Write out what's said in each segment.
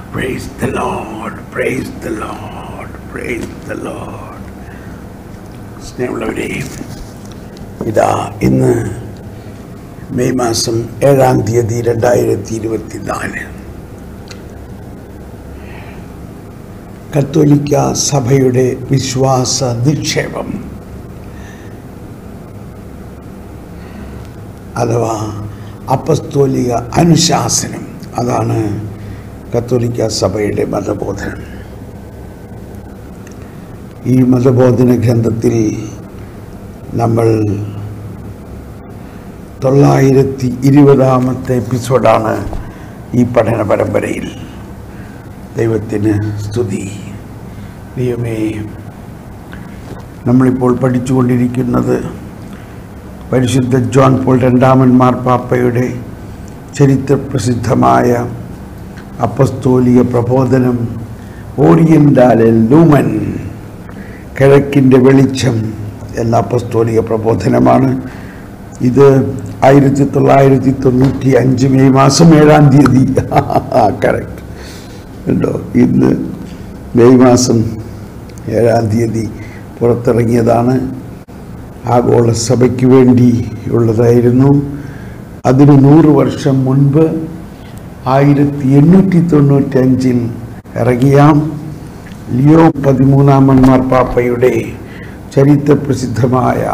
Praise the Lord, praise the Lord, praise the Lord. സ്നേഹമുള്ളവരെ ഇതാ ഇന്ന് മെയ് മാസം ഏഴാം തീയതി രണ്ടായിരത്തി ഇരുപത്തി നാല് കത്തോലിക്ക സഭയുടെ വിശ്വാസ നിക്ഷേപം അഥവാ അപ്പസ്തോലിക അനുശാസനം അതാണ് കത്തോലിക്ക സഭയുടെ മതബോധനം ഈ മതബോധന ഗ്രന്ഥത്തിൽ നമ്മൾ തൊള്ളായിരത്തി ഇരുപതാമത്തെ എപ്പിസോഡാണ് ഈ പഠന പരമ്പരയിൽ ദൈവത്തിന് സ്തുതി ദൈവമേ നമ്മളിപ്പോൾ പഠിച്ചുകൊണ്ടിരിക്കുന്നത് പരിശുദ്ധ ജോൺ പോൾ രണ്ടാമൻ മാർപ്പാപ്പയുടെ ചരിത്രപ്രസിദ്ധമായ അപ്പസ്തോലിക പ്രബോധനം ഓറിയന്റാലെ ലൂമൻ കിഴക്കിൻ്റെ വെളിച്ചം എന്ന അപ്പസ്തോലിക പ്രബോധനമാണ് ഇത് ആയിരത്തി തൊള്ളായിരത്തി തൊണ്ണൂറ്റി അഞ്ച് മെയ് മാസം ഏഴാം തീയതി കറക്റ്റ് ഉണ്ടോ ഇന്ന് മെയ് മാസം ഏഴാം തീയതി പുറത്തിറങ്ങിയതാണ് ആഗോള സഭയ്ക്ക് വേണ്ടി ഉള്ളതായിരുന്നു അതിന് നൂറ് വർഷം മുൻപ് ആയിരത്തി എണ്ണൂറ്റി തൊണ്ണൂറ്റഞ്ചിൽ ഇറങ്ങിയ ലിയോ പതിമൂന്നാമൻ മാർപ്പാപ്പയുടെ ചരിത്രപ്രസിദ്ധമായ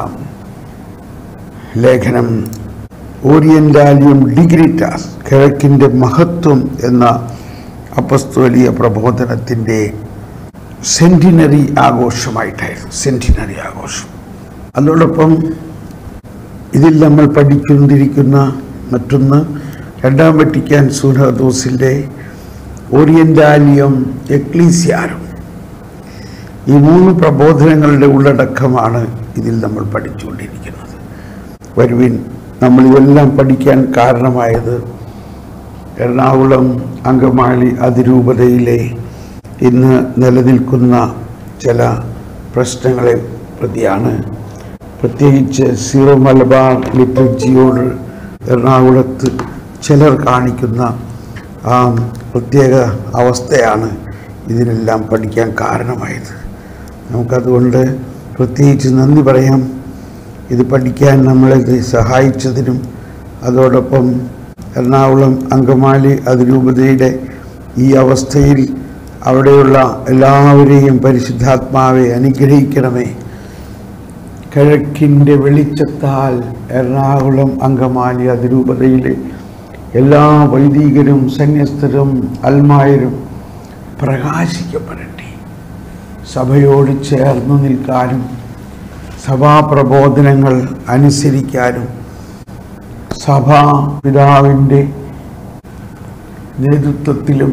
ലേഖനം ഓറിയന്റാലിയം ഡിഗ്രിറ്റാസ് കിഴക്കിൻ്റെ മഹത്വം എന്ന അപ്പസ്തോലിയ പ്രബോധനത്തിൻ്റെ സെൻറ്റിനറി ആഘോഷമായിട്ടായിരുന്നു സെൻറ്റിനറി ആഘോഷം അതോടൊപ്പം ഇതിൽ നമ്മൾ പഠിച്ചുകൊണ്ടിരിക്കുന്ന മറ്റൊന്ന് രണ്ടാം വറ്റിക്കാൻ സൂനഹദോസിൻ്റെ ഓറിയന്റാലിയം എക്ലീസിയാരും ഈ മൂന്ന് പ്രബോധനങ്ങളുടെ ഉള്ളടക്കമാണ് ഇതിൽ നമ്മൾ പഠിച്ചുകൊണ്ടിരിക്കുന്നത് വരുവിൻ നമ്മൾ ഇതെല്ലാം പഠിക്കാൻ കാരണമായത് എറണാകുളം അങ്കമാലി അതിരൂപതയിലെ ഇന്ന് നിലനിൽക്കുന്ന ചില പ്രശ്നങ്ങളെ പ്രതിയാണ് പ്രത്യേകിച്ച് സീറോ മലബാർ ലിറ്റർജിയോട് എറണാകുളത്ത് ചിലർ കാണിക്കുന്ന ആ പ്രത്യേക അവസ്ഥയാണ് ഇതിനെല്ലാം പഠിക്കാൻ കാരണമായത് നമുക്കതുകൊണ്ട് പ്രത്യേകിച്ച് നന്ദി പറയാം ഇത് പഠിക്കാൻ നമ്മളെ ഇത് സഹായിച്ചതിനും അതോടൊപ്പം എറണാകുളം അങ്കമാലി അതിരൂപതയുടെ ഈ അവസ്ഥയിൽ അവിടെയുള്ള എല്ലാവരെയും പരിശുദ്ധാത്മാവെ അനുഗ്രഹിക്കണമേ കിഴക്കിൻ്റെ വെളിച്ചത്താൽ എറണാകുളം അങ്കമാലി അതിരൂപതയിലെ എല്ലാ വൈദികരും സന്യസ്തരും അൽമായരും പ്രകാശിക്കപ്പെടട്ടെ സഭയോട് ചേർന്ന് നിൽക്കാനും സഭാപ്രബോധനങ്ങൾ അനുസരിക്കാനും സഭാ പിതാവിൻ്റെ നേതൃത്വത്തിലും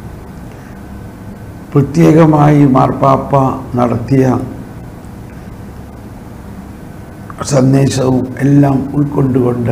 പ്രത്യേകമായി മാർപ്പാപ്പ നടത്തിയ സന്ദേശവും എല്ലാം ഉൾക്കൊണ്ടുകൊണ്ട്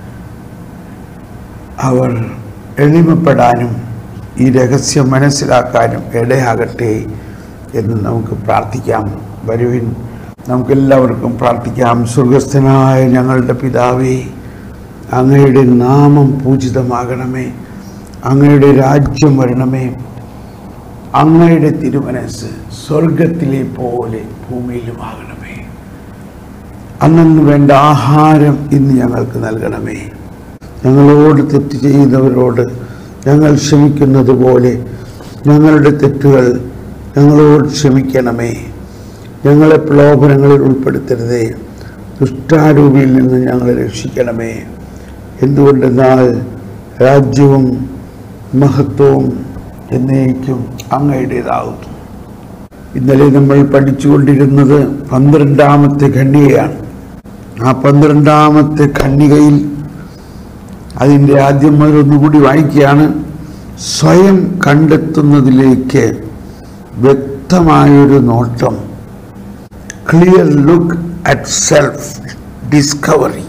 അവർ എളിമപ്പെടാനും ഈ രഹസ്യം മനസ്സിലാക്കാനും ഇടയാകട്ടെ എന്ന് നമുക്ക് പ്രാർത്ഥിക്കാം വരുവിൻ നമുക്കെല്ലാവർക്കും പ്രാർത്ഥിക്കാം സ്വർഗസ്ഥനായ ഞങ്ങളുടെ പിതാവേ അങ്ങയുടെ നാമം പൂജിതമാകണമേ അങ്ങയുടെ രാജ്യം വരണമേ അങ്ങയുടെ തിരുമനസ് സ്വർഗത്തിലെ പോലെ ഭൂമിയിലുമാകണമേ അന്നു വേണ്ട ആഹാരം ഇന്ന് ഞങ്ങൾക്ക് നൽകണമേ ഞങ്ങളോട് തെറ്റ് ചെയ്യുന്നവരോട് ഞങ്ങൾ ക്ഷമിക്കുന്നത് പോലെ ഞങ്ങളുടെ തെറ്റുകൾ ഞങ്ങളോട് ക്ഷമിക്കണമേ ഞങ്ങളെ പ്രലോഭനങ്ങളിൽ ഉൾപ്പെടുത്തരുതേ ദുഷ്ടാരൂപിയിൽ നിന്ന് ഞങ്ങളെ രക്ഷിക്കണമേ എന്തുകൊണ്ടെന്നാൽ രാജ്യവും മഹത്വവും എന്നേക്കും അങ്ങയുടേതാകുന്നു ഇന്നലെ നമ്മൾ പഠിച്ചുകൊണ്ടിരുന്നത് പന്ത്രണ്ടാമത്തെ ഖണ്ഡികയാണ് ആ പന്ത്രണ്ടാമത്തെ ഖണ്ഡികയിൽ അതിൻ്റെ ആദ്യം മുതൽ ഒന്നുകൂടി വായിക്കുകയാണ് സ്വയം കണ്ടെത്തുന്നതിലേക്ക് വ്യക്തമായൊരു നോട്ടം clear look at self discovery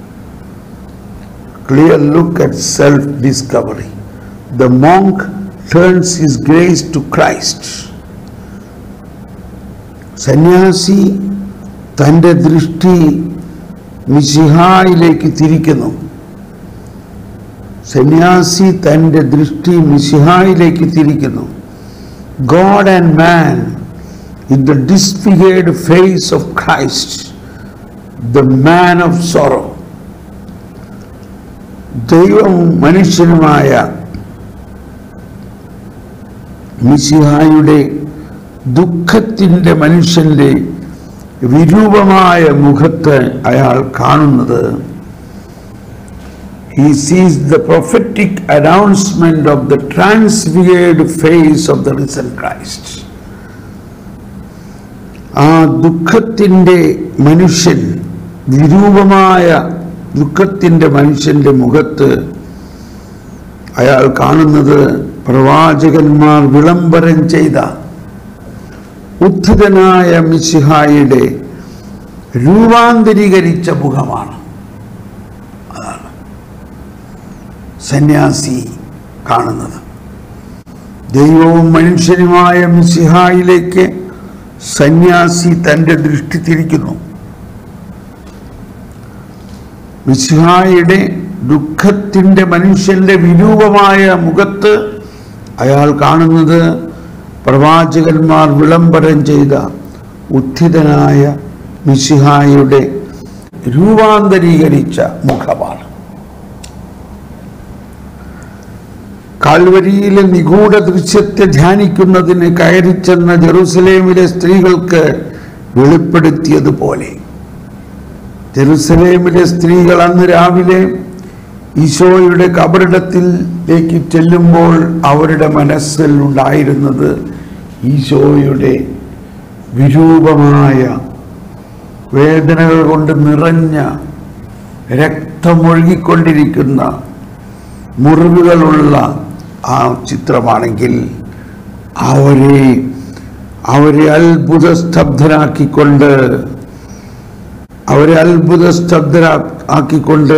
clear look at self discovery the monk turns his gaze to Christ സന്യാസി തൻ്റെ ദൃഷ്ടി മിശിഹായിലേക്ക് തിരിക്കുന്നു സന്യാസി തൻ്റെ ദൃഷ്ടി മിശിഹായിലേക്ക് തിരിക്കുന്നു God and man in the disfigured face of Christ the man of sorrow ദൈവവും മനുഷ്യനുമായ മിശിഹായുടെ ദുഃഖത്തിൻ്റെ മനുഷ്യൻ്റെ വിരൂപമായ മുഖത്ത് അയാൾ കാണുന്നത് he sees the prophetic announcement of the transfigured face of the risen Christ. ആ ദുഃഖത്തിൻ്റെ മനുഷ്യൻ വിരൂപമായ ദുഃഖത്തിൻ്റെ മനുഷ്യൻ്റെ മുഖത്ത് അയാൾ കാണുന്നത് പ്രവാചകന്മാർ വിളംബരം ചെയ്ത ഉത്ഥിതനായ മിശിഹായുടെ രൂപാന്തരീകരിച്ച മുഖമാണ് അതാണ് സന്യാസി കാണുന്നത് ദൈവവും മനുഷ്യനുമായ മിശിഹായിലേക്ക് സന്യാസി തൻ്റെ ദൃഷ്ടി തിരിക്കുന്നു മിശിഹായുടെ ദുഃഖത്തിൻ്റെ മനുഷ്യന്റെ വിരൂപമായ മുഖത്ത് അയാൾ കാണുന്നത് പ്രവാചകന്മാർ വിളംബരം ചെയ്ത ഉത്ഥിതനായ മിശിഹായുടെ രൂപാന്തരീകരിച്ച മുഖമാണ് കാൽവരിയിലെ നിഗൂഢ ദൃശ്യത്തെ ധ്യാനിക്കുന്നതിന് കയറിച്ചെന്ന ജെറുസലേമിലെ സ്ത്രീകൾക്ക് വെളിപ്പെടുത്തിയതുപോലെ ജെറുസലേമിലെ സ്ത്രീകൾ അന്ന് രാവിലെ ഈശോയുടെ കബറിടത്തിലേക്ക് ചെല്ലുമ്പോൾ അവരുടെ മനസ്സിൽ ഉണ്ടായിരുന്നത് ഈശോയുടെ വിരൂപമായ വേദനകൾ കൊണ്ട് നിറഞ്ഞ രക്തമൊഴുകിക്കൊണ്ടിരിക്കുന്ന മുറിവുകളുള്ള ആ ചിത്രമാണെങ്കിൽ അവരെ അവരെ അത്ഭുത സ്തബ്ധരാക്കിക്കൊണ്ട് അവരെ അത്ഭുത സ്തബ്ധരാക്കിക്കൊണ്ട്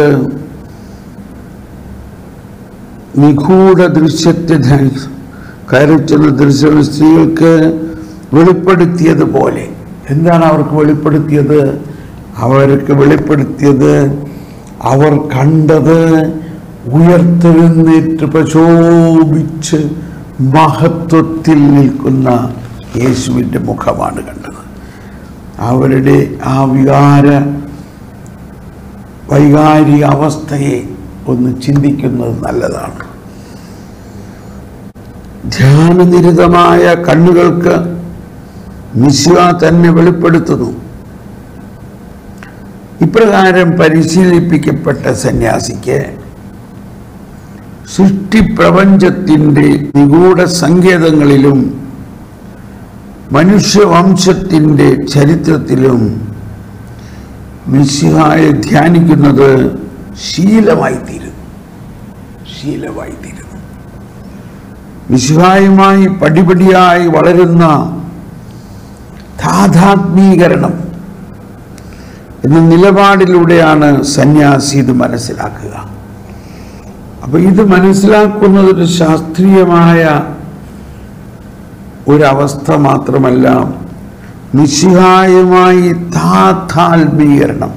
നിഗൂഢ ദൃശ്യത്തെ ധ്യാനിച്ചു കയറിച്ചെന്ന ദൃശ്യം സ്ത്രീകൾക്ക് വെളിപ്പെടുത്തിയതുപോലെ എന്താണ് അവർക്ക് വെളിപ്പെടുത്തിയത് അവർക്ക് വെളിപ്പെടുത്തിയത് അവർ കണ്ടത് ഉയർത്തെഴുന്നേറ്റ് പ്രശോഭിച്ച് മഹത്വത്തിൽ നിൽക്കുന്ന യേശുവിൻ്റെ മുഖമാണ് കണ്ടത് അവരുടെ ആ വികാര വൈകാരിക അവസ്ഥയെ ഒന്ന് ചിന്തിക്കുന്നത് നല്ലതാണ് ധ്യാനനിരതമായ കണ്ണുകൾക്ക് മിശിവ തന്നെ വെളിപ്പെടുത്തുന്നു ഇപ്രകാരം പരിശീലിപ്പിക്കപ്പെട്ട സന്യാസിക്ക് സൃഷ്ടിപ്രപഞ്ചത്തിൻ്റെ നിഗൂഢ സങ്കേതങ്ങളിലും മനുഷ്യവംശത്തിൻ്റെ ചരിത്രത്തിലും മിശിഹായെ ധ്യാനിക്കുന്നത് ശീലമായി തീരുന്നു ശീലമായി തീരുന്നു മിശിഹായുമായി പടിപടിയായി വളരുന്ന താതാത്മീകരണം എന്ന നിലപാടിലൂടെയാണ് സന്യാസി ഇത് മനസ്സിലാക്കുക അപ്പൊ ഇത് മനസ്സിലാക്കുന്നത് ഒരു ശാസ്ത്രീയമായ ഒരവസ്ഥ മാത്രമല്ല നിശിഹായുമായി താതാത്മീകരണം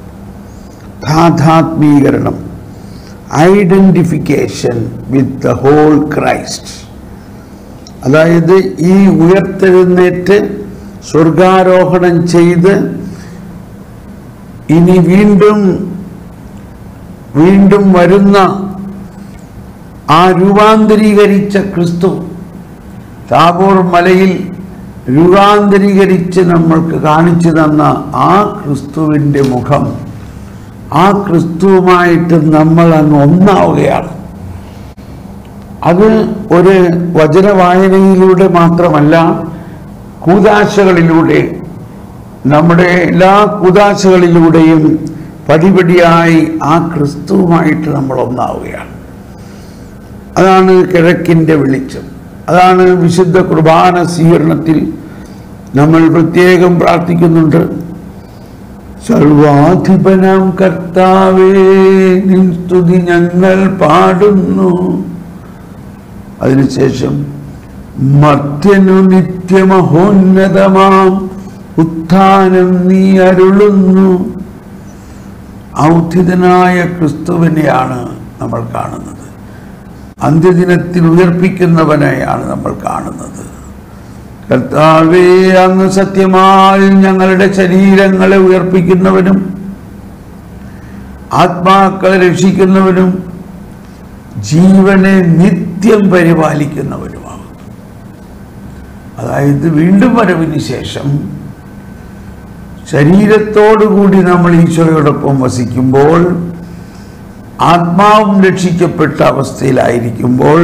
താതാത്മീകരണം identification with the whole Christ അതായത് ഈ ഉയർത്തെഴുന്നേറ്റ് സ്വർഗാരോഹണം ചെയ്ത് ഇനി വീണ്ടും വീണ്ടും വരുന്ന ആ രൂപാന്തരീകരിച്ച ക്രിസ്തു താബോർ മലയിൽ രൂപാന്തരീകരിച്ച് നമ്മൾക്ക് കാണിച്ചു തന്ന ആ ക്രിസ്തുവിൻ്റെ മുഖം ആ ക്രിസ്തുവുമായിട്ട് നമ്മൾ അങ്ങ് ഒന്നാവുകയാണ് അത് ഒരു വചന വായനയിലൂടെ മാത്രമല്ല കൂതാശകളിലൂടെ നമ്മുടെ എല്ലാ കൂതാശകളിലൂടെയും പടിപടിയായി ആ ക്രിസ്തുവുമായിട്ട് നമ്മൾ ഒന്നാവുകയാണ് അതാണ് കിഴക്കിൻ്റെ വെളിച്ചം അതാണ് വിശുദ്ധ കുർബാന സ്വീകരണത്തിൽ നമ്മൾ പ്രത്യേകം പ്രാർത്ഥിക്കുന്നുണ്ട് സർവാധിപനാം കർത്താവേ നിൻ സ്തുതി ഞങ്ങൾ പാടുന്നു അതിനുശേഷം മർത്യനു നിത്യമഹോന്നതമാം ഉത്ഥാനം നീ അരുളുന്നു ഔദ്ധിതനായ ക്രിസ്തുവിനെയാണ് നമ്മൾ കാണുന്നത് അന്ത്യദിനത്തിൽ ഉയർപ്പിക്കുന്നവനെയാണ് നമ്മൾ കാണുന്നത് കർത്താവേ അങ്ങ് സത്യമായി ഞങ്ങളുടെ ശരീരങ്ങളെ ഉയർപ്പിക്കുന്നവനും ആത്മാക്കളെ രക്ഷിക്കുന്നവനും ജീവനെ നിത്യം പരിപാലിക്കുന്നവനുമാകുന്നു അതായത് വീണ്ടും വരവിന് ശേഷം ശരീരത്തോടുകൂടി നമ്മൾ ഈശോയോടൊപ്പം വസിക്കുമ്പോൾ ആത്മാവും രക്ഷിക്കപ്പെട്ട അവസ്ഥയിലായിരിക്കുമ്പോൾ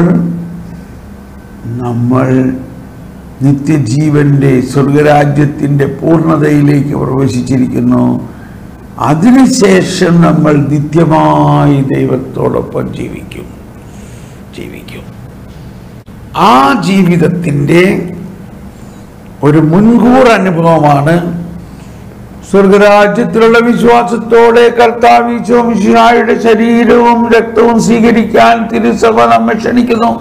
നമ്മൾ നിത്യജീവന്റെ സ്വർഗരാജ്യത്തിൻ്റെ പൂർണ്ണതയിലേക്ക് പ്രവേശിച്ചിരിക്കുന്നു അതിനുശേഷം നമ്മൾ നിത്യമായി ദൈവത്തോടൊപ്പം ജീവിക്കും ജീവിക്കും ആ ജീവിതത്തിൻ്റെ ഒരു മുൻകൂർ അനുഭവമാണ് സ്വർഗരാജ്യത്തിലുള്ള വിശ്വാസത്തോടെ കർത്താവിശ്വമിഷിഹായുടെ ശരീരവും രക്തവും സ്വീകരിക്കാൻ തിരുസഭ നമ്മെ ക്ഷണിക്കുന്നു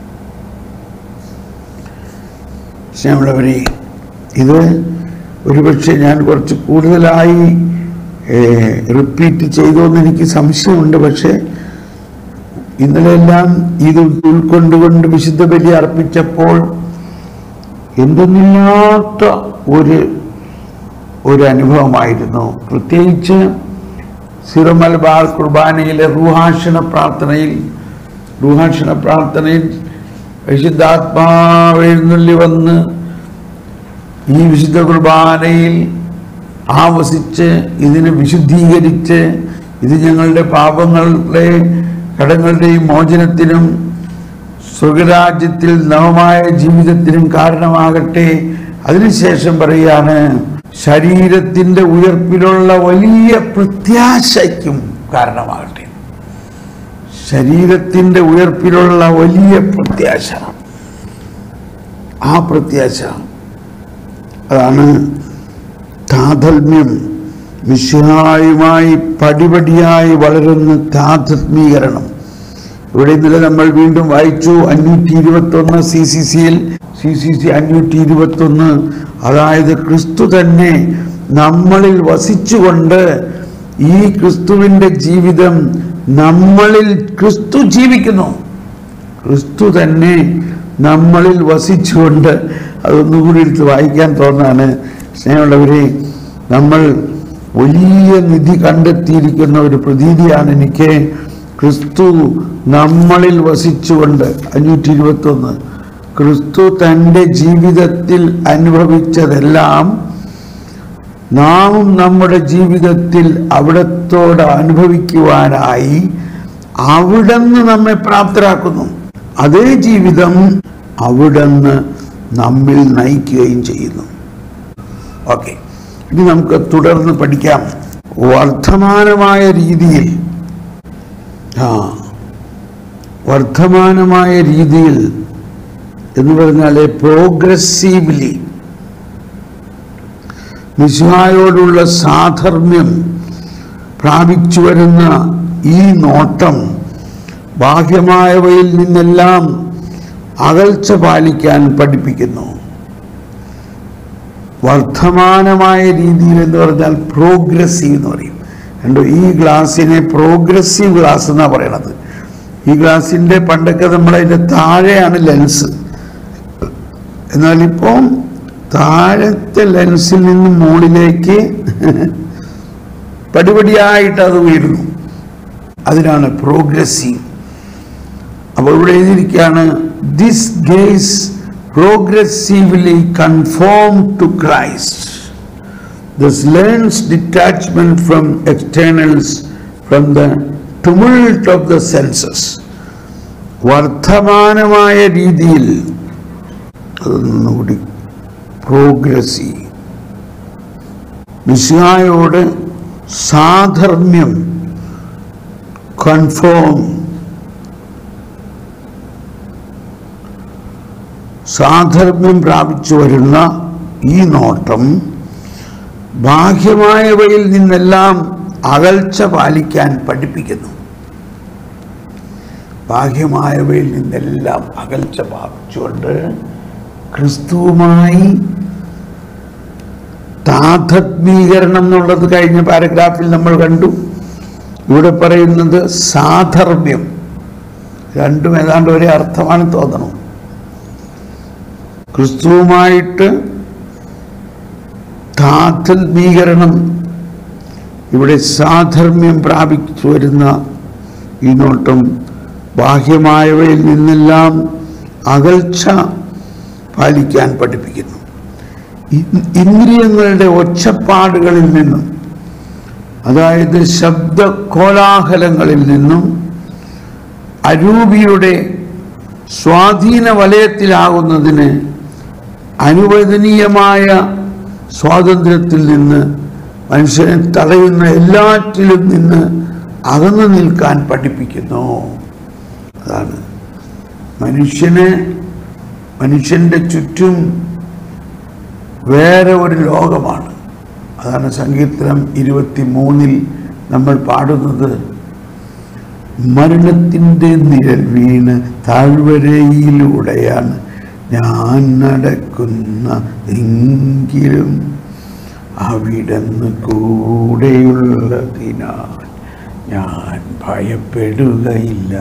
സ്നേഹമുള്ളവരെ ഇത് ഒരുപക്ഷെ ഞാൻ കുറച്ച് കൂടുതലായി റിപ്പീറ്റ് ചെയ്തോന്ന് എനിക്ക് സംശയമുണ്ട് പക്ഷേ ഇന്നലെല്ലാം ഇത് ഉൾക്കൊണ്ടുകൊണ്ട് വിശുദ്ധ ബലി അർപ്പിച്ചപ്പോൾ എന്തെന്നില്ലാത്ത ഒരു ഒരു അനുഭവമായിരുന്നു പ്രത്യേകിച്ച് സിറമൽബാർ കുർബാനയിലെ റൂഹാഷണ പ്രാർത്ഥനയിൽ റൂഹാഷണ പ്രാർത്ഥനയിൽ വിശുദ്ധാത്മാവ് എഴുന്നള്ളി വന്ന് ഈ വിശുദ്ധ കുർബാനയിൽ ആവസിച്ച് ഇതിനെ വിശുദ്ധീകരിച്ച് ഇത് ഞങ്ങളുടെ പാപങ്ങളുടെ കടങ്ങളുടെയും മോചനത്തിനും സ്വർഗരാജ്യത്തിൽ നവമായ ജീവിതത്തിനും കാരണമാകട്ടെ അതിനുശേഷം പറയാണ് ശരീരത്തിന്റെ ഉയർപ്പിലുള്ള വലിയ പ്രത്യാശയ്ക്കും കാരണമാകട്ടെ ശരീരത്തിന്റെ ഉയർപ്പിലുള്ള വലിയ പ്രത്യാശ ആ പ്രത്യാശ അതാണ് താതൽമ്യം വിശ്വായുമായി പടിപടിയായി വളരുന്ന താതത്മീകരണം ഇവിടെ ഇന്നലെ നമ്മൾ വീണ്ടും വായിച്ചു അഞ്ഞൂറ്റി ഇരുപത്തി ഒന്ന് സി സി സിയിൽ സി സി സി അഞ്ഞൂറ്റി ഇരുപത്തി ഒന്ന് അതായത് ക്രിസ്തു തന്നെ നമ്മളിൽ വസിച്ചുകൊണ്ട് ഈ ക്രിസ്തുവിൻ്റെ ജീവിതം നമ്മളിൽ ക്രിസ്തു ജീവിക്കുന്നു ക്രിസ്തു തന്നെ നമ്മളിൽ വസിച്ചുകൊണ്ട് അതൊന്നുകൂടി എടുത്ത് വായിക്കാൻ തോന്നാണ് സ്നേഹമുള്ളവരെ നമ്മൾ വലിയ നിധി കണ്ടെത്തിയിരിക്കുന്ന ഒരു പ്രതീതിയാണ് എനിക്ക് ക്രിസ്തു നമ്മളിൽ വസിച്ചുകൊണ്ട് അഞ്ഞൂറ്റി ഇരുപത്തി ഒന്ന് ക്രിസ്തു തൻ്റെ ജീവിതത്തിൽ അനുഭവിച്ചതെല്ലാം നാമും നമ്മുടെ ജീവിതത്തിൽ അവിടത്തോട് അനുഭവിക്കുവാനായി അവിടുന്ന് നമ്മെ പ്രാപ്തരാക്കുന്നു അതേ ജീവിതം അവിടുന്ന് നമ്മിൽ നയിക്കുകയും ചെയ്യുന്നു ഓക്കെ ഇനി നമുക്ക് തുടർന്ന് പഠിക്കാം വർദ്ധമാനമായ രീതിയിൽ ആ വർദ്ധമാനമായ രീതിയിൽ എന്ന് പറഞ്ഞാൽ പ്രോഗ്രസീവ്ലി മിശുഹായോടുള്ള സാധർമ്മ്യം പ്രാപിച്ചു വരുന്ന ഈ നോട്ടം ബാഹ്യമായവയിൽ നിന്നെല്ലാം അകൽച്ച പാലിക്കാൻ പഠിപ്പിക്കുന്നു വർദ്ധമാനമായ രീതിയിൽ എന്ന് പറഞ്ഞാൽ പ്രോഗ്രസീവ് എന്ന് പറയും കണ്ടോ ഈ ഗ്ലാസ്സിനെ പ്രോഗ്രസീവ് ഗ്ലാസ് എന്നാണ് പറയണത് ഈ ഗ്ലാസിൻ്റെ പണ്ടൊക്കെ നമ്മളതിൻ്റെ താഴെയാണ് ലെൻസ് എന്നാൽ ഇപ്പം താഴത്തെ ലെൻസിൽ നിന്ന് മുകളിലേക്ക് പടിപടിയായിട്ട് അത് ഉയരുന്നു അതിനാണ് പ്രോഗ്രസീവ് അപ്പോൾ ഇവിടെ എഴുതിയിരിക്കുകയാണ് this gaze progressively conform to Christ this learns detachment from externals from the tumult of the senses വർദ്ധമാനമായ രീതിയിൽ അതൊന്നുകൂടി പ്രോഗ്രസീവ് മിശിഹായോട് സാധർമ്മ്യം കൺഫോം സാധർമ്മ്യം പ്രാപിച്ചു വരുന്ന ഈ നോട്ടം ബാഹ്യമായവയിൽ നിന്നെല്ലാം അകൽച്ച പാലിക്കാൻ പഠിപ്പിക്കുന്നു ബാഹ്യമായവയിൽ നിന്നെല്ലാം അകൽച്ച പാലിച്ചുകൊണ്ട് ക്രിസ്തുവുമായി താധത്മീകരണം എന്നുള്ളത് കഴിഞ്ഞ പാരഗ്രാഫിൽ നമ്മൾ കണ്ടു ഇവിടെ പറയുന്നത് സാധർമ്മ്യം രണ്ടും ഏതാണ്ട് ഒരേ അർത്ഥമാണ് തോന്നണം ക്രിസ്തുവുമായിട്ട് താതൽമീകരണം ഇവിടെ സാധർമ്മ്യം പ്രാപിച്ചു വരുന്ന ഈ നോട്ടം ബാഹ്യമായവയിൽ നിന്നെല്ലാം അകൽച്ച പാലിക്കാൻ പഠിപ്പിക്കുന്നു ഇ- ഇന്ദ്രിയങ്ങളുടെ ഒച്ചപ്പാടുകളിൽ നിന്നും അതായത് ശബ്ദ കോലാഹലങ്ങളിൽ നിന്നും അരൂപിയുടെ സ്വാധീന വലയത്തിലാകുന്നതിന് അനുവദനീയമായ സ്വാതന്ത്ര്യത്തിൽ നിന്ന് മനുഷ്യനെ തടയുന്ന എല്ലാറ്റിലും നിന്ന് അകന്നു നിൽക്കാൻ പഠിപ്പിക്കുന്നു അതാണ് മനുഷ്യന് മനുഷ്യൻ്റെ ചുറ്റും വേറെ ഒരു ലോകമാണ് അതാണ് സങ്കീർത്തനം ഇരുപത്തി മൂന്നിൽ നമ്മൾ പാടുന്നത് മരണത്തിൻ്റെ നിഴൽ വീണ് താഴ്വരയിലൂടെയാണ് ഞാൻ നടക്കുന്ന എങ്കിലും അവിടുന്ന് കൂടെയുള്ളതിനാൽ ഞാൻ ഭയപ്പെടുകയില്ല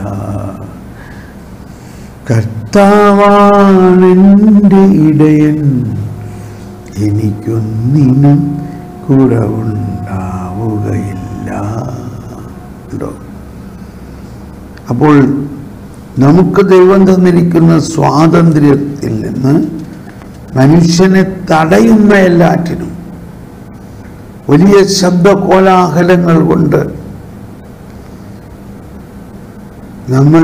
കർത്താവാണെൻ്റെ ഇടയൻ എനിക്കൊന്നിനും കുറവുണ്ടാവുകയില്ല ഉണ്ടോ അപ്പോൾ നമുക്ക് ദൈവം തന്നിരിക്കുന്ന സ്വാതന്ത്ര്യത്തിൽ നിന്ന് മനുഷ്യനെ തടയുന്ന എല്ലാറ്റിനും വലിയ ശബ്ദ കോലാഹലങ്ങൾ കൊണ്ട് നമ്മൾ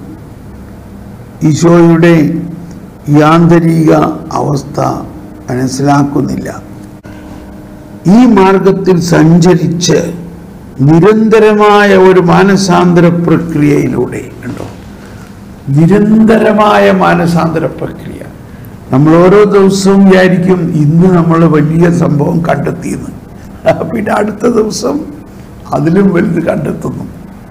ഈശോയുടെ ഈ ആന്തരിക അവസ്ഥ മനസ്സിലാക്കുന്നില്ല ഈ മാർഗത്തിൽ സഞ്ചരിച്ച് നിരന്തരമായ ഒരു മാനസാന്തര പ്രക്രിയയിലൂടെ ഉണ്ടോ നിരന്തരമായ മാനസാന്തര പ്രക്രിയ നമ്മൾ ഓരോ ദിവസവും വിചാരിക്കും ഇന്ന് നമ്മൾ വലിയ സംഭവം കണ്ടെത്തിയെന്ന് പിന്നെ അടുത്ത ദിവസം അതിലും വലുത് കണ്ടെത്തുന്നു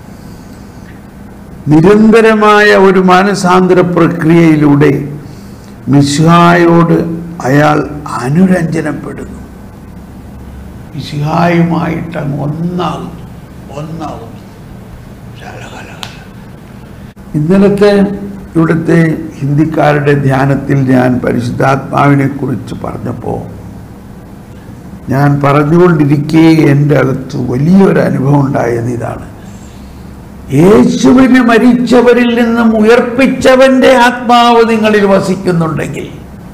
നിരന്തരമായ ഒരു മാനസാന്തര പ്രക്രിയയിലൂടെ മിശിഹായോട് അയാൾ അനുരഞ്ജനപ്പെടുന്നു മിശിഹായുമായിട്ട് അങ്ങ് ഒന്നാകുന്നു ഒന്നാകുന്നു ശലകലകല. ഇന്നലത്തെ ഇവിടുത്തെ ഹിന്ദിക്കാരുടെ ധ്യാനത്തിൽ ഞാൻ പരിശുദ്ധാത്മാവിനെ കുറിച്ച് പറഞ്ഞപ്പോൾ ഞാൻ പറഞ്ഞുകൊണ്ടിരിക്കെ എൻ്റെ അകത്ത് വലിയൊരു അനുഭവം ഉണ്ടായത് ഇതാണ് യേശുവിനെ മരിച്ചവരിൽ നിന്നും ഉയർപ്പിച്ചവന്റെ ആത്മാവ് നിങ്ങളിൽ വസിക്കുന്നുണ്ടെങ്കിൽ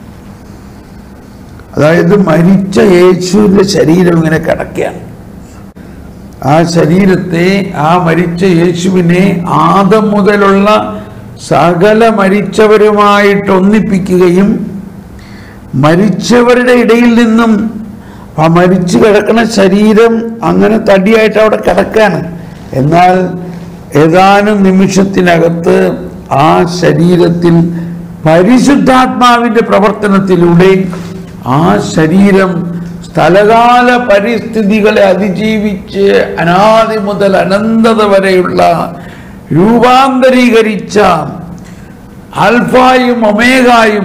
അതായത് മരിച്ച യേശുവിന്റെ ശരീരം ഇങ്ങനെ കിടക്കുകയാണ് ആ ശരീരത്തെ ആ മരിച്ച യേശുവിനെ ആദം മുതലുള്ള സകല മരിച്ചവരുമായിട്ട് ഒന്നിപ്പിക്കുകയും മരിച്ചവരുടെ ഇടയിൽ നിന്നും ആ മരിച്ചു കിടക്കുന്ന ശരീരം അങ്ങനെ തടിയായിട്ട് അവിടെ കിടക്കാണ് എന്നാൽ ഏതാനും നിമിഷത്തിനകത്ത് ആ ശരീരത്തിൽ പരിശുദ്ധാത്മാവിന്റെ പ്രവർത്തനത്തിലൂടെ ആ ശരീരം സ്ഥലകാല പരിസ്ഥിതികളെ അതിജീവിച്ച് അനാദി മുതൽ അനന്തത വരെയുള്ള രൂപാന്തരീകരിച്ച ആൽഫായും ഒമേഗായും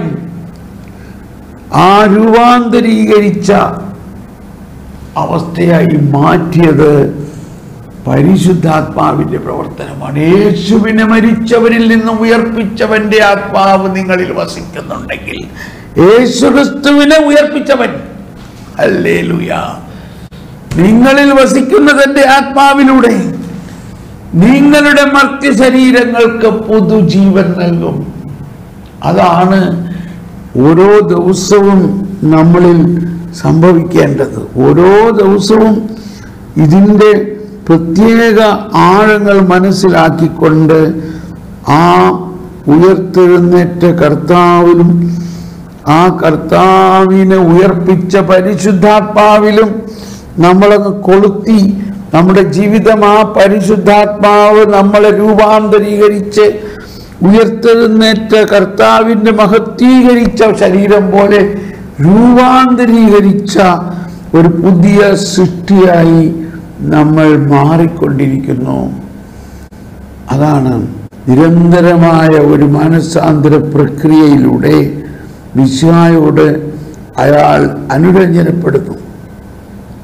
ആ രൂപാന്തരീകരിച്ച അവസ്ഥയായി മാറ്റിയത് പരിശുദ്ധാത്മാവിന്റെ പ്രവർത്തനമാണ് യേശുവിനെ മരിച്ചവരിൽ നിന്നും ഉയർപ്പിച്ചവന്റെ ആത്മാവ് നിങ്ങളിൽ വസിക്കുന്നുണ്ടെങ്കിൽ യേശുക്രിസ്തുവിനെ ഉയർപ്പിച്ചവൻ ഹല്ലേലൂയ നിങ്ങളിൽ വസിക്കുന്നതിന്റെ ആത്മാവിലൂടെ നിങ്ങളുടെ മർത്യ ശരീരങ്ങൾക്ക് പുതുജീവൻ നൽകും അതാണ് ഓരോ ദിവസവും നമ്മളിൽ സംഭവിക്കേണ്ടത് ഓരോ ദിവസവും ഇതിൻ്റെ പ്രത്യേക ആഴങ്ങൾ മനസ്സിലാക്കിക്കൊണ്ട് ആ ഉയർത്തെഴുന്നേറ്റ കർത്താവിലും ആ കർത്താവിനെ ഉയർപ്പിച്ച പരിശുദ്ധാത്മാവിലും നമ്മളങ്ങ് കൊളുത്തി നമ്മുടെ ജീവിതം ആ പരിശുദ്ധാത്മാവ് നമ്മളെ രൂപാന്തരീകരിച്ച് ഉയർത്തെഴുന്നേറ്റ കർത്താവിൻ്റെ മഹത്വീകരിച്ച ശരീരം പോലെ രൂപാന്തരീകരിച്ച ഒരു പുതിയ സൃഷ്ടിയായി നമ്മൾ മാറിക്കൊണ്ടിരിക്കുന്നു അതാണ് നിരന്തരമായ ഒരു മാനസാന്തര പ്രക്രിയയിലൂടെ വിശ്വായോട് അയാൾ അനുരഞ്ജനപ്പെടുന്നു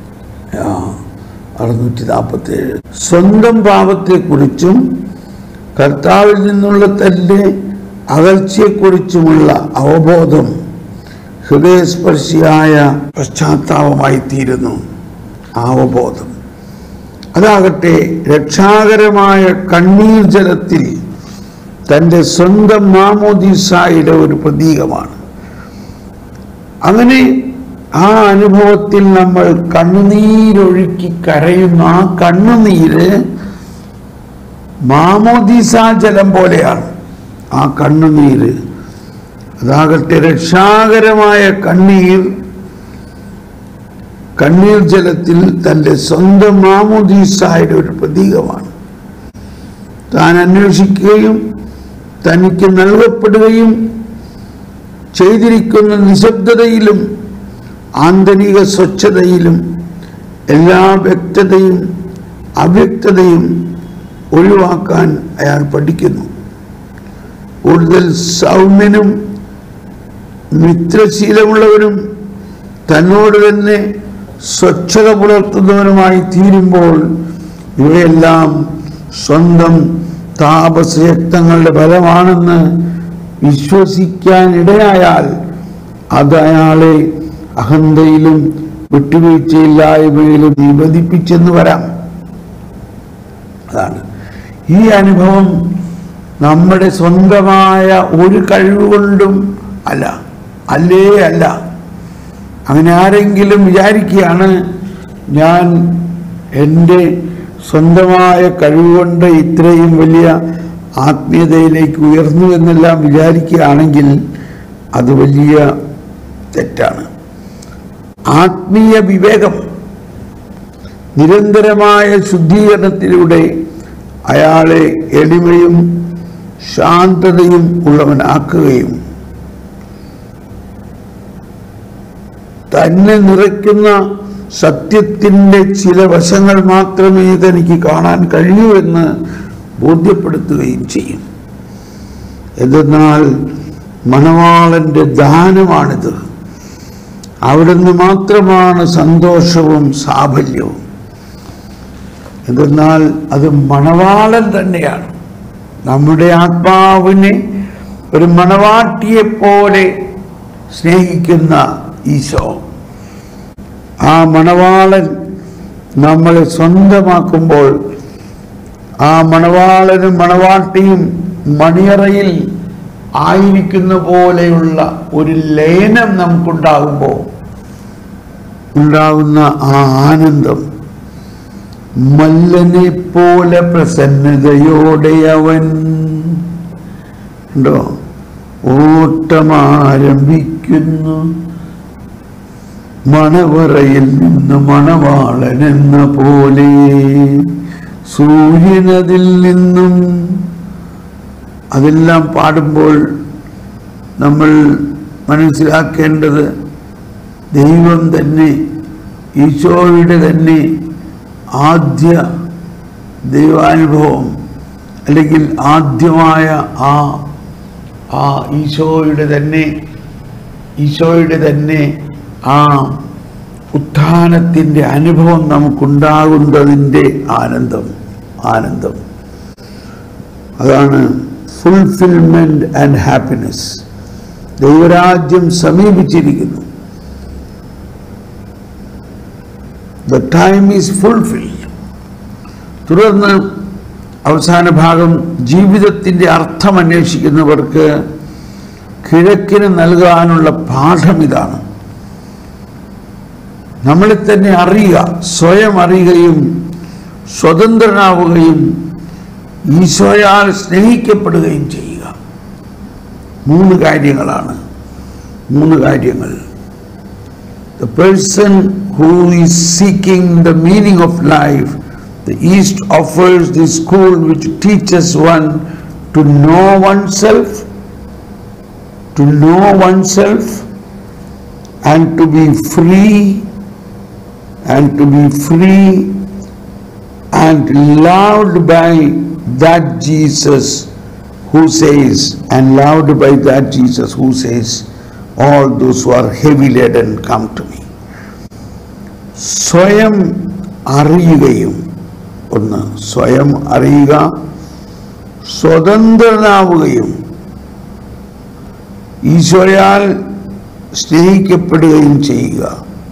ആ, അറുന്നൂറ്റി നാൽപ്പത്തേഴ് സ്വന്തം പാപത്തെക്കുറിച്ചും കർത്താവിൽ നിന്നുള്ള തൻ്റെ അകൽച്ചയെക്കുറിച്ചുമുള്ള അവബോധം ഹൃദയസ്പർശിയായ പശ്ചാത്താപമായി തീരുന്നു ആ അവബോധം അതാകട്ടെ രക്ഷാകരമായ കണ്ണീർ ജലത്തിൽ തൻ്റെ സ്വന്തം മാമോദീസായുടെ ഒരു പ്രതീകമാണ് അങ്ങനെ ആ അനുഭവത്തിൽ നമ്മൾ കണ്ണുനീരൊഴുക്കി കരയുന്ന ആ കണ്ണുനീര് മാമോദീസാ ജലം പോലെയാണ് ആ കണ്ണുനീര് അതാകട്ടെ രക്ഷാകരമായ കണ്ണീർ കണ്ണീർ ജലത്തിൽ തൻ്റെ സ്വന്തം മാമോദീസായുടെ ഒരു പ്രതീകമാണ് താൻ അന്വേഷിക്കുകയും തനിക്ക് നൽകപ്പെടുകയും ചെയ്തിരിക്കുന്ന നിശബ്ദതയിലും ആന്തരിക സ്വച്ഛതയിലും എല്ലാ വ്യക്തതയും അവ്യക്തതയും ഒഴിവാക്കാൻ അയാൾ പഠിക്കുന്നു കൂടുതൽ സൗമ്യനും മിത്രശീലമുള്ളവരും തന്നോട് തന്നെ സ്വച്ഛത പുലർത്തുന്നവനുമായി തീരുമ്പോൾ ഇവയെല്ലാം സ്വന്തം താപസയക്തങ്ങളുടെ ഫലമാണെന്ന് വിശ്വസിക്കാൻ ഇടയായാൽ അത് അയാളെ അഹന്തയിലും വിട്ടുവീഴ്ചയില്ലായ്മയിലും നിബന്ധിപ്പിച്ചെന്ന് വരാം അതാണ് ഈ അനുഭവം നമ്മുടെ സ്വന്തമായ ഒരു കഴിവുകൊണ്ടും അല്ല അല്ലേ അല്ല അങ്ങനെ ആരെങ്കിലും വിചാരിക്കുകയാണ് ഞാൻ എൻ്റെ സ്വന്തമായ കഴിവുകൊണ്ട് ഇത്രയും വലിയ ആത്മീയതയിലേക്ക് ഉയർന്നു എന്നെല്ലാം വിചാരിക്കുകയാണെങ്കിൽ അത് വലിയ തെറ്റാണ് ആത്മീയ വിവേകം നിരന്തരമായ ശുദ്ധീകരണത്തിലൂടെ അയാളെ എളിമയും ശാന്തതയും ഉള്ളവനാക്കുകയും തന്നെ നിറയ്ക്കുന്ന സത്യത്തിൻ്റെ ചില വശങ്ങൾ മാത്രമേ തനിക്ക് കാണാൻ കഴിയൂ എന്ന് ബോധ്യപ്പെടുത്തുകയും ചെയ്യും എന്തെന്നാൽ മണവാളന്റെ ദാനമാണിത് അവിടുന്ന് മാത്രമാണ് സന്തോഷവും സാഫല്യവും എന്തെന്നാൽ അത് മണവാളൻ തന്നെയാണ് നമ്മുടെ ആത്മാവിനെ ഒരു മണവാട്ടിയെ പോലെ സ്നേഹിക്കുന്ന ഈശോ ആ മണവാളൻ നമ്മളെ സ്വന്തമാക്കുമ്പോൾ ആ മണവാളനും മണവാട്ടിയും മണിയറയിൽ ആയിരിക്കുന്ന പോലെയുള്ള ഒരു ലയനം നമുക്കുണ്ടാകുമ്പോൾ ഉണ്ടാകുന്ന ആ ആനന്ദം മല്ലനെ പോലെ പ്രസന്നതയോടെ അവൻ ഉണ്ടോ ഓട്ടമാരംഭിക്കുന്നു മണവറയിൽ നിന്ന് മണവാളൻ എന്ന പോലെ സൂര്യനതിൽ നിന്നും അതെല്ലാം പാടുമ്പോൾ നമ്മൾ മനസ്സിലാക്കേണ്ടത് ദൈവം തന്നെ ഈശോയുടെ തന്നെ ആദ്യ ദൈവാനുഭവം അല്ലെങ്കിൽ ആദ്യമായ ആ ആ ഈശോയുടെ തന്നെ ഈശോയുടെ തന്നെ ആ ഉത്ഥാനത്തിൻ്റെ അനുഭവം നമുക്കുണ്ടാകുന്നതിൻ്റെ ആനന്ദം ആനന്ദം അതാണ് ഫുൾഫിൽമെന്റ് ആൻഡ് ഹാപ്പിനെസ് ദൈവരാജ്യം സമീപിച്ചിരിക്കുന്നു ദ ടൈം ഈസ് ഫുൾഫിൽഡ് തുടർന്ന് അവസാന ഭാഗം ജീവിതത്തിൻ്റെ അർത്ഥം അന്വേഷിക്കുന്നവർക്ക് കിഴക്കിന് നൽകാനുള്ള പാഠം ഇതാണ് നമ്മളെ തന്നെ അറിയുക സ്വയം അറിയുകയും സ്വതന്ത്രനാവുകയും ഈശോയാൽ സ്നേഹിക്കപ്പെടുകയും ചെയ്യുക മൂന്ന് കാര്യങ്ങളാണ് മൂന്ന് കാര്യങ്ങൾ The person who is seeking the meaning of life, the East offers the school which teaches one to know oneself, to know oneself, and to be free, and to be free and loved by that Jesus who says, and loved by that Jesus who says, all those who are heavy laden come to me. സ്വയം അറിയുകയും ഒന്ന് സ്വയം അറിയുക സ്വതന്ത്രനാവുകയും ഈശോയാൽ സ്നേഹിക്കപ്പെടുകയും ചെയ്യുക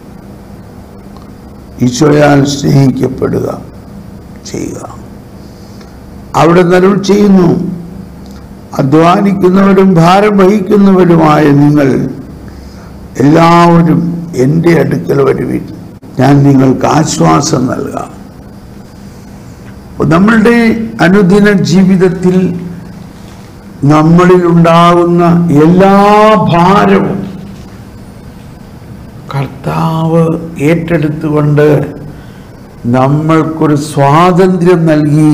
ഈശോയാൽ സ്നേഹിക്കപ്പെടുക ചെയ്യുക അവിടെ നരുൾ ചെയ്യുന്നു അധ്വാനിക്കുന്നവരും ഭാരം വഹിക്കുന്നവരുമായ നിങ്ങൾ എല്ലാവരും എൻ്റെ അടുക്കൽ വരുവിൻ ഞാൻ നിങ്ങൾക്ക് ആശ്വാസം നൽകാം അപ്പോൾ നമ്മളുടെ അനുദിന ജീവിതത്തിൽ നമ്മളിൽ ഉണ്ടാകുന്ന എല്ലാ ഭാരവും കർത്താവ് ഏറ്റെടുത്തുകൊണ്ട് നമ്മൾക്കൊരു സ്വാതന്ത്ര്യം നൽകി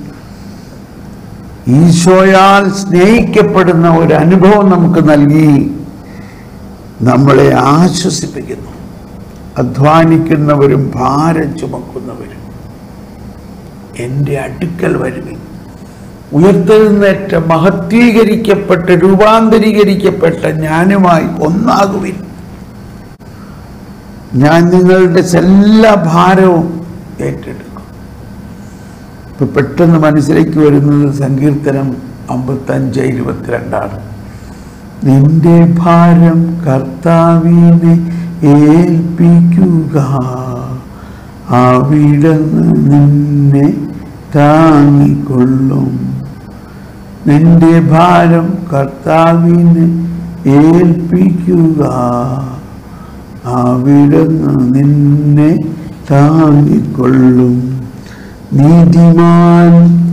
ഈശോയാൽ സ്നേഹിക്കപ്പെടുന്ന ഒരു അനുഭവം നമുക്ക് നൽകി നമ്മളെ ആശ്വസിപ്പിക്കുന്നു അധ്വാനിക്കുന്നവരും ഭാരം ചുമക്കുന്നവരും എൻ്റെ അടുക്കൽ വരുവിൻ ഉയർത്തെഴുന്നേറ്റ മഹത്വീകരിക്കപ്പെട്ട് രൂപാന്തരീകരിക്കപ്പെട്ട ഞാനുമായി ഒന്നാകുവിൻ ഞാൻ നിങ്ങളുടെ എല്ലാ ഭാരവും ഏറ്റെടുക്കും ഇപ്പൊ പെട്ടെന്ന് മനസ്സിലേക്ക് വരുന്നത് സങ്കീർത്തനം അമ്പത്തഞ്ച് ഇരുപത്തിരണ്ടാണ് നിന്റെ ഭാരം കർത്താവിനെ ഏൽപ്പിക്കുക അവിടുന്ന് നിന്നെ താങ്ങിക്കൊള്ളും നിന്റെ ഭാരം കർത്താവിനെ ഏൽപ്പിക്കുക അവിടുന്ന് നിന്നെ താങ്ങിക്കൊള്ളും നീതിമാൻ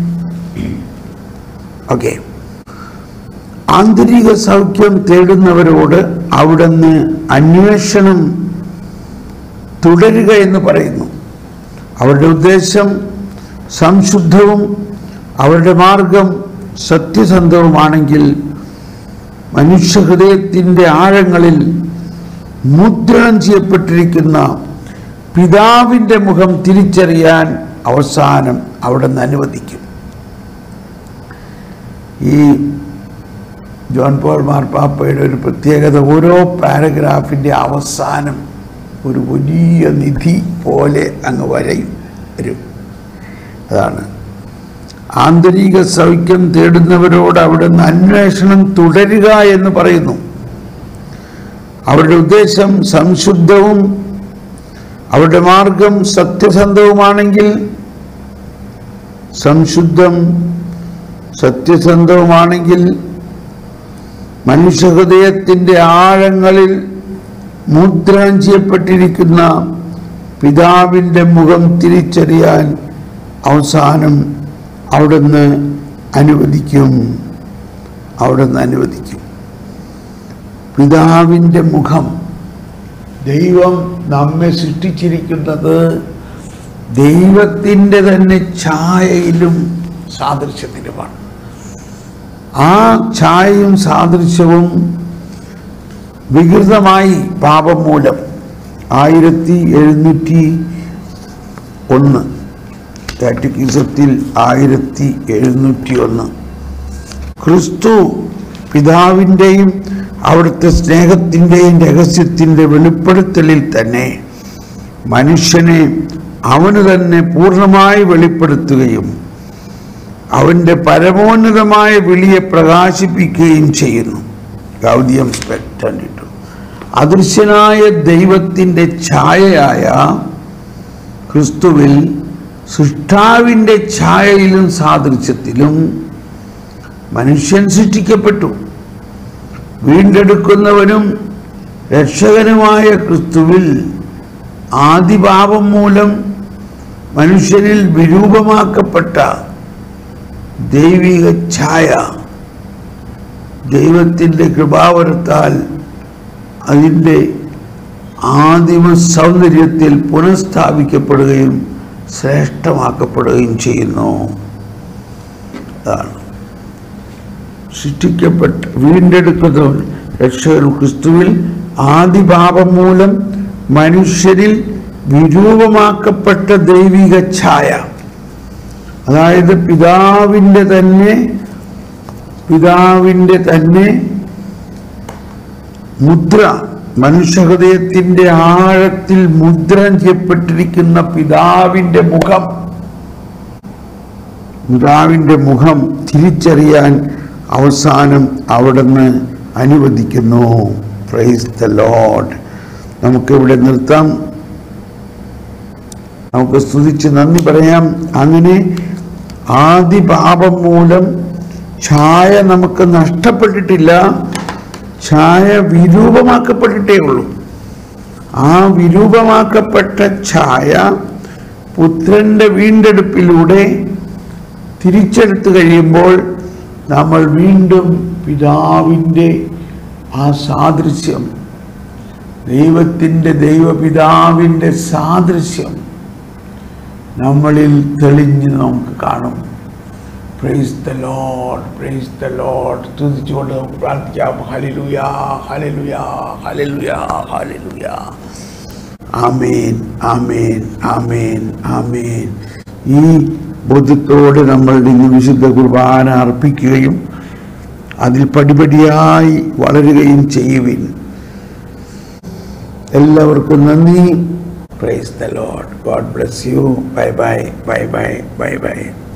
ഓക്കെ ആന്തരിക സൗഖ്യം തേടുന്നവരോട് അവിടുന്ന് അന്വേഷണം തുടരുക എന്ന് പറയുന്നു അവരുടെ ഉദ്ദേശം സംശുദ്ധവും അവരുടെ മാർഗം സത്യസന്ധവുമാണെങ്കിൽ മനുഷ്യഹൃദയത്തിൻ്റെ ആഴങ്ങളിൽ മുദ്രണം ചെയ്യപ്പെട്ടിരിക്കുന്ന പിതാവിൻ്റെ മുഖം തിരിച്ചറിയാൻ അവസാനം അവിടെ നിന്ന് അനുവദിക്കും ഈ ജോൺ പോൾ മാർപ്പാപ്പയുടെ ഒരു പ്രത്യേകത ഓരോ പാരഗ്രാഫിൻ്റെ അവസാനം ഒരു വലിയ നിധി പോലെ അങ്ങ് വരയും വരും അതാണ് ആന്തരിക സൗഖ്യം തേടുന്നവരോട് അവിടുന്ന് അന്വേഷണം തുടരുക എന്ന് പറയുന്നു അവരുടെ ഉദ്ദേശം സംശുദ്ധവും അവരുടെ മാർഗം സത്യസന്ധവുമാണെങ്കിൽ സംശുദ്ധം സത്യസന്ധവുമാണെങ്കിൽ മനുഷ്യഹൃദയത്തിൻ്റെ ആഴങ്ങളിൽ മുദ്രണം ചെയ്യപ്പെട്ടിരിക്കുന്ന പിതാവിൻ്റെ മുഖം തിരിച്ചറിയാൻ അവസാനം അവിടുന്ന് അനുവദിക്കും അവിടുന്ന് അനുവദിക്കും പിതാവിൻ്റെ മുഖം ദൈവം നമ്മെ സൃഷ്ടിച്ചിരിക്കുന്നത് ദൈവത്തിൻ്റെ തന്നെ ഛായയിലും സാദൃശ്യത്തിലുമാണ് ആ ഛായയും സാദൃശ്യവും വികൃതമായി പാപം മൂലം ആയിരത്തി എഴുന്നൂറ്റി ഒന്ന് കാറ്റഗിസത്തിൽ ആയിരത്തി എഴുന്നൂറ്റി ഒന്ന് ക്രിസ്തു പിതാവിൻ്റെയും അവിടുത്തെ സ്നേഹത്തിൻ്റെയും രഹസ്യത്തിൻ്റെ വെളിപ്പെടുത്തലിൽ തന്നെ മനുഷ്യനെ അവന് തന്നെ പൂർണ്ണമായി വെളിപ്പെടുത്തുകയും അവൻ്റെ പരമോന്നതമായ വിളിയെ പ്രകാശിപ്പിക്കുകയും ചെയ്യുന്നു ഗൗതിയം സ്പെക്ടു അദൃശ്യനായ ദൈവത്തിൻ്റെ ഛായയായ ക്രിസ്തുവിൽ സൃഷ്ടാവിൻ്റെ ഛായയിലും സാദൃശ്യത്തിലും മനുഷ്യൻ സൃഷ്ടിക്കപ്പെട്ടു വീണ്ടെടുക്കുന്നവനും രക്ഷകനുമായ ക്രിസ്തുവിൽ ആദിപാപം മൂലം മനുഷ്യനിൽ വിരൂപമാക്കപ്പെട്ട ദൈവിക ഛായ ദൈവത്തിൻ്റെ കൃപാവരത്താൽ അതിൻ്റെ ആദിമ സൗന്ദര്യത്തിൽ പുനഃസ്ഥാപിക്കപ്പെടുകയും ശ്രേഷ്ഠമാക്കപ്പെടുകയും ചെയ്യുന്നു അതാണ് സൃഷ്ടിക്കപ്പെട്ട വീണ്ടെടുക്കുന്നവൻ രക്ഷകൻ ക്രിസ്തുവിൽ ആദിപാപം മൂലം മനുഷ്യരിൽ വിരൂപമാക്കപ്പെട്ട ദൈവിക ഛായ അതായത് പിതാവിൻ്റെ തന്നെ പിതാവിൻ്റെ തന്നെ മുദ്ര മനുഷ്യഹൃദയത്തിൻ്റെ ആഴത്തിൽ മുദ്രം ചെയ്യപ്പെട്ടിരിക്കുന്ന പിതാവിൻ്റെ മുഖം പിതാവിൻ്റെ മുഖം തിരിച്ചറിയാൻ അവസാനം അവിടുന്ന് അനുവദിക്കുന്നു പ്രൈസ് ദ ലോഡ് നമുക്കിവിടെ നിർത്താം നമുക്ക് സ്തുതിച്ച് നന്ദി പറയാം അങ്ങനെ ആദ്യ പാപം മൂലം ഛായ നമുക്ക് നഷ്ടപ്പെട്ടിട്ടില്ല ഛായ വിരൂപമാക്കപ്പെട്ടിട്ടേ ഉള്ളൂ ആ വിരൂപമാക്കപ്പെട്ട ഛായ പുത്രന്റെ വീണ്ടെടുപ്പിലൂടെ തിരിച്ചെടുത്തു കഴിയുമ്പോൾ നമ്മൾ വീണ്ടും പിതാവിൻ്റെ ആ സാദൃശ്യം ദൈവത്തിൻ്റെ ദൈവപിതാവിൻ്റെ സാദൃശ്യം നമ്മളിൽ തെളിഞ്ഞ് നമുക്ക് കാണും praise the Lord praise the Lord തുതിച്ചുകൊണ്ട് നമുക്ക് പ്രാർത്ഥിക്കാം ഹലിലുയാ ഹലിലുയാ ഹലിലുയാ ഹലിലുയാ ആമേൻ ആമേൻ ആമേൻ ആമേൻ ഈ ബോധ്യത്തോടെ നമ്മൾ ഇന്ന് വിശുദ്ധ കുർബാന അർപ്പിക്കുകയും അതിൽ പടിപടിയായി വളരുകയും ചെയ്യുവിൻ എല്ലാവർക്കും നന്ദി praise the Lord God bless you bye bye bye bye bye by